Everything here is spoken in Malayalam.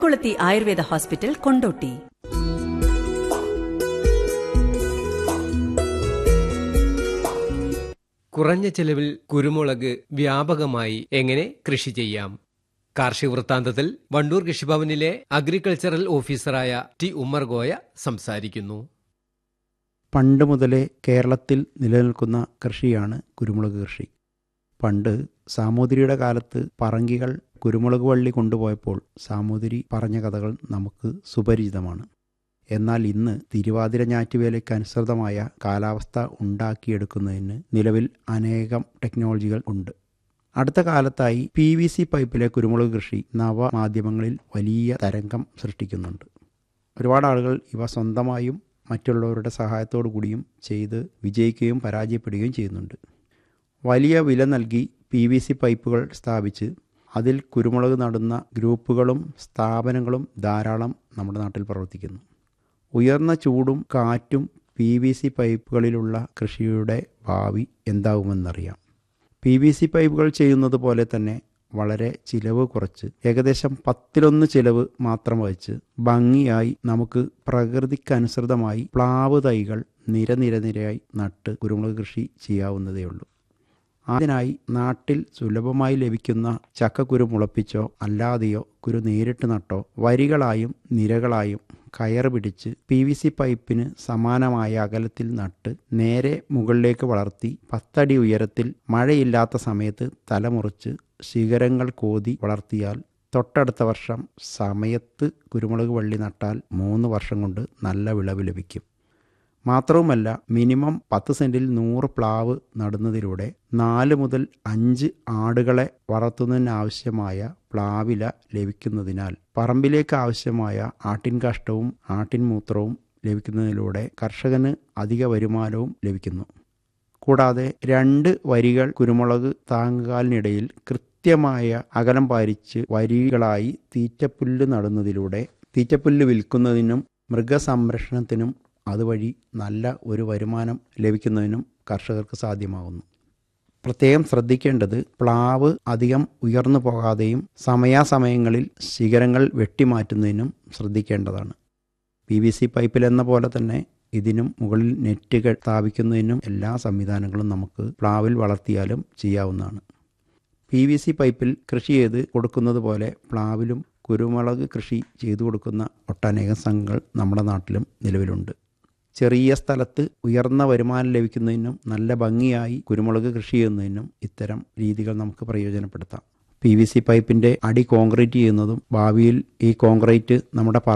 കുളത്തി ആയുർവേദ ഹോസ്പിറ്റൽ കൊണ്ടോട്ടി കുറഞ്ഞ ചെലവിൽ കുരുമുളക് വ്യാപകമായി എങ്ങനെ കൃഷി ചെയ്യാം കാർഷിക വൃത്താന്തത്തിൽ വണ്ടൂർ കൃഷിഭവനിലെ അഗ്രികൾച്ചറൽ ഓഫീസറായ ടി ഉമ്മർ ഗോയ സംസാരിക്കുന്നു പണ്ട് മുതലേ കേരളത്തിൽ നിലനിൽക്കുന്ന കൃഷിയാണ് കുരുമുളക് കൃഷി പണ്ട് സാമൂതിരിയുടെ കാലത്ത് പറങ്കികൾ കുരുമുളക് വള്ളി കൊണ്ടുപോയപ്പോൾ സാമൂതിരി പറഞ്ഞ കഥകൾ നമുക്ക് സുപരിചിതമാണ് എന്നാൽ ഇന്ന് തിരുവാതിര ഞാറ്റുവേലയ്ക്ക് അനുസൃതമായ കാലാവസ്ഥ ഉണ്ടാക്കിയെടുക്കുന്നതിന് നിലവിൽ അനേകം ടെക്നോളജികൾ ഉണ്ട് അടുത്ത കാലത്തായി പി വി സി പൈപ്പിലെ കുരുമുളക് കൃഷി നവമാധ്യമങ്ങളിൽ വലിയ തരംഗം സൃഷ്ടിക്കുന്നുണ്ട് ഒരുപാട് ആളുകൾ ഇവ സ്വന്തമായും മറ്റുള്ളവരുടെ സഹായത്തോടു കൂടിയും ചെയ്ത് വിജയിക്കുകയും പരാജയപ്പെടുകയും ചെയ്യുന്നുണ്ട് വലിയ വില നൽകി പി വി സി പൈപ്പുകൾ സ്ഥാപിച്ച് അതിൽ കുരുമുളക് നടുന്ന ഗ്രൂപ്പുകളും സ്ഥാപനങ്ങളും ധാരാളം നമ്മുടെ നാട്ടിൽ പ്രവർത്തിക്കുന്നു ഉയർന്ന ചൂടും കാറ്റും പി വി സി പൈപ്പുകളിലുള്ള കൃഷിയുടെ ഭാവി എന്താകുമെന്നറിയാം പി വി സി പൈപ്പുകൾ ചെയ്യുന്നത് പോലെ തന്നെ വളരെ ചിലവ് കുറച്ച് ഏകദേശം പത്തിലൊന്ന് ചിലവ് മാത്രം വഹിച്ച് ഭംഗിയായി നമുക്ക് പ്രകൃതിക്കനുസൃതമായി പ്ലാവ് തൈകൾ നിരനിര നിരയായി നട്ട് കുരുമുളക് കൃഷി ചെയ്യാവുന്നതേ ഉള്ളൂ അതിനായി നാട്ടിൽ സുലഭമായി ലഭിക്കുന്ന ചക്കക്കുരു മുളപ്പിച്ചോ അല്ലാതെയോ കുരു നേരിട്ട് നട്ടോ വരികളായും നിരകളായും കയർ പിടിച്ച് പി വി സി പൈപ്പിന് സമാനമായ അകലത്തിൽ നട്ട് നേരെ മുകളിലേക്ക് വളർത്തി പത്തടി ഉയരത്തിൽ മഴയില്ലാത്ത സമയത്ത് തലമുറിച്ച് ശിഖരങ്ങൾ കോതി വളർത്തിയാൽ തൊട്ടടുത്ത വർഷം സമയത്ത് കുരുമുളക് വള്ളി നട്ടാൽ മൂന്ന് വർഷം കൊണ്ട് നല്ല വിളവ് ലഭിക്കും മാത്രവുമല്ല മിനിമം പത്ത് സെൻറ്റിൽ നൂറ് പ്ലാവ് നടുന്നതിലൂടെ നാല് മുതൽ അഞ്ച് ആടുകളെ വളർത്തുന്നതിനാവശ്യമായ പ്ലാവില ലഭിക്കുന്നതിനാൽ പറമ്പിലേക്ക് ആവശ്യമായ ആട്ടിൻ കാഷ്ടവും ആട്ടിൻ മൂത്രവും ലഭിക്കുന്നതിലൂടെ കർഷകന് അധിക വരുമാനവും ലഭിക്കുന്നു കൂടാതെ രണ്ട് വരികൾ കുരുമുളക് താങ്ങുകാലിനിടയിൽ കൃത്യമായ അകലം പാലിച്ച് വരികളായി തീറ്റപ്പുല്ല് നടുന്നതിലൂടെ തീറ്റപ്പുല്ല് വിൽക്കുന്നതിനും മൃഗസംരക്ഷണത്തിനും അതുവഴി നല്ല ഒരു വരുമാനം ലഭിക്കുന്നതിനും കർഷകർക്ക് സാധ്യമാകുന്നു പ്രത്യേകം ശ്രദ്ധിക്കേണ്ടത് പ്ലാവ് അധികം ഉയർന്നു പോകാതെയും സമയാസമയങ്ങളിൽ ശിഖരങ്ങൾ വെട്ടിമാറ്റുന്നതിനും ശ്രദ്ധിക്കേണ്ടതാണ് പി വി സി പൈപ്പിൽ എന്ന പോലെ തന്നെ ഇതിനും മുകളിൽ നെറ്റുകൾ സ്ഥാപിക്കുന്നതിനും എല്ലാ സംവിധാനങ്ങളും നമുക്ക് പ്ലാവിൽ വളർത്തിയാലും ചെയ്യാവുന്നതാണ് പി വി സി പൈപ്പിൽ കൃഷി ചെയ്ത് കൊടുക്കുന്നത് പോലെ പ്ലാവിലും കുരുമുളക് കൃഷി ചെയ്തു കൊടുക്കുന്ന ഒട്ടനേകം സംഘങ്ങൾ നമ്മുടെ നാട്ടിലും നിലവിലുണ്ട് ചെറിയ സ്ഥലത്ത് ഉയർന്ന വരുമാനം ലഭിക്കുന്നതിനും നല്ല ഭംഗിയായി കുരുമുളക് കൃഷി ചെയ്യുന്നതിനും ഇത്തരം രീതികൾ നമുക്ക് പ്രയോജനപ്പെടുത്താം പി വി സി പൈപ്പിൻ്റെ അടി കോൺക്രീറ്റ് ചെയ്യുന്നതും ഭാവിയിൽ ഈ കോൺക്രീറ്റ് നമ്മുടെ